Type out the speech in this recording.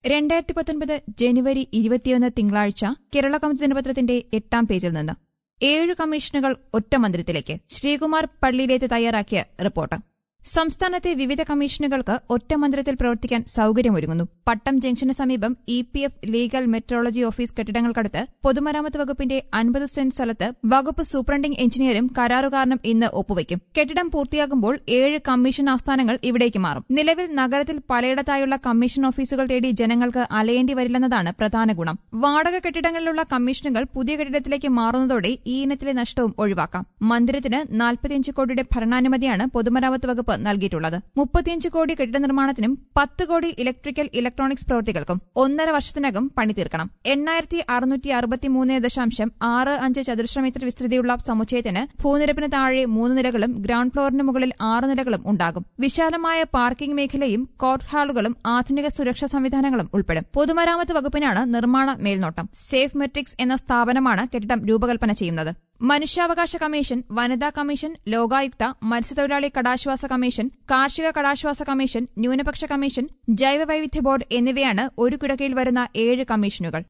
രണ്ടായിരത്തി പത്തൊൻപത് ജനുവരി ഇരുപത്തിയൊന്ന് തിങ്കളാഴ്ച കേരള കൗമുദി ദിനപത്രത്തിന്റെ എട്ടാം പേജിൽ നിന്ന് ഏഴ് കമ്മീഷനുകൾ ഒറ്റ മന്ദിരത്തിലേക്ക് ശ്രീകുമാർ പള്ളിയിലേത്ത് തയ്യാറാക്കിയ റിപ്പോർട്ട് സംസ്ഥാനത്തെ വിവിധ കമ്മീഷനുകൾക്ക് ഒറ്റ മന്ദിരത്തിൽ പ്രവർത്തിക്കാൻ സൌകര്യമൊരുങ്ങുന്നു പട്ടം ജംഗ്ഷന് സമീപം E P F legal metrology office കെട്ടിടങ്ങൾക്കടുത്ത് പൊതുമരാമത്ത് വകുപ്പിന്റെ അൻപത് സെന്റ് സ്ഥലത്ത് വകുപ്പ് സൂപ്രണ്ടിംഗ് എഞ്ചിനീയറും കരാറുകാരനും ഇന്ന് ഒപ്പുവയ്ക്കും കെട്ടിടം പൂർത്തിയാകുമ്പോൾ ഏഴ് കമ്മീഷൻ ആസ്ഥാനങ്ങൾ ഇവിടേക്ക് മാറും നിലവിൽ നഗരത്തിൽ പലയിടത്തായുള്ള കമ്മീഷൻ ഓഫീസുകൾ തേടി ജനങ്ങൾക്ക് അലയേണ്ടി വരില്ലെന്നതാണ് പ്രധാന ഗുണം വാടക കെട്ടിടങ്ങളിലുള്ള കമ്മീഷനുകൾ പുതിയ കെട്ടിടത്തിലേക്ക് മാറുന്നതോടെ ഈ ഇനത്തിലെ നഷ്ടവും ഒഴിവാക്കാം മന്ദിരത്തിന് നാൽപ്പത്തിയഞ്ച് കോടിയുടെ ഭരണാനുമതിയാണ് പൊതുമരാമത്ത് വകുപ്പ് നൽകിയിട്ടുള്ളത് മുപ്പത്തിയഞ്ച് കോടി കെട്ടിട നിർമ്മാണത്തിനും പത്ത് കോടി ഇലക്ട്രിക്കൽ ഇലക്ട്രോണിക്സ് പ്രവൃത്തികൾക്കും ഒന്നര വർഷത്തിനകം പണി തീർക്കണം എണ്ണായിരത്തി അറുന്നൂറ്റി അറുപത്തിമൂന്ന് ദശാംശം ആറ് അഞ്ച് ചതുരശ്ര മീറ്റർ വിസ്തൃതിയുള്ള സമുച്ചയത്തിന് ഭൂനിരപ്പിന് താഴെ മൂന്ന് നിലകളും ഗ്രൌണ്ട് ഫ്ലോറിന് മുകളിൽ ആറ് നിലകളും ഉണ്ടാകും വിശാലമായ പാർക്കിംഗ് മേഖലയും കോർട്ട് ഹാളുകളും ആധുനിക സുരക്ഷാ സംവിധാനങ്ങളും ഉൾപ്പെടും പൊതുമരാമത്ത് വകുപ്പിനാണ് നിർമ്മാണ മേൽനോട്ടം സേഫ് മെട്രിക്സ് എന്ന സ്ഥാപനമാണ് കെട്ടിടം രൂപകൽപ്പന ചെയ്യുന്നത് മനുഷ്യാവകാശ കമ്മീഷൻ വനിതാ കമ്മീഷൻ ലോകായുക്ത മത്സ്യത്തൊഴിലാളി കടാശ്വാസ കമ്മീഷൻ കാർഷിക കടാശ്വാസ കമ്മീഷൻ ന്യൂനപക്ഷ കമ്മീഷൻ ജൈവവൈവിധ്യ ബോർഡ് എന്നിവയാണ് ഒരു കിടക്കയിൽ വരുന്ന ഏഴ് കമ്മീഷനുകൾ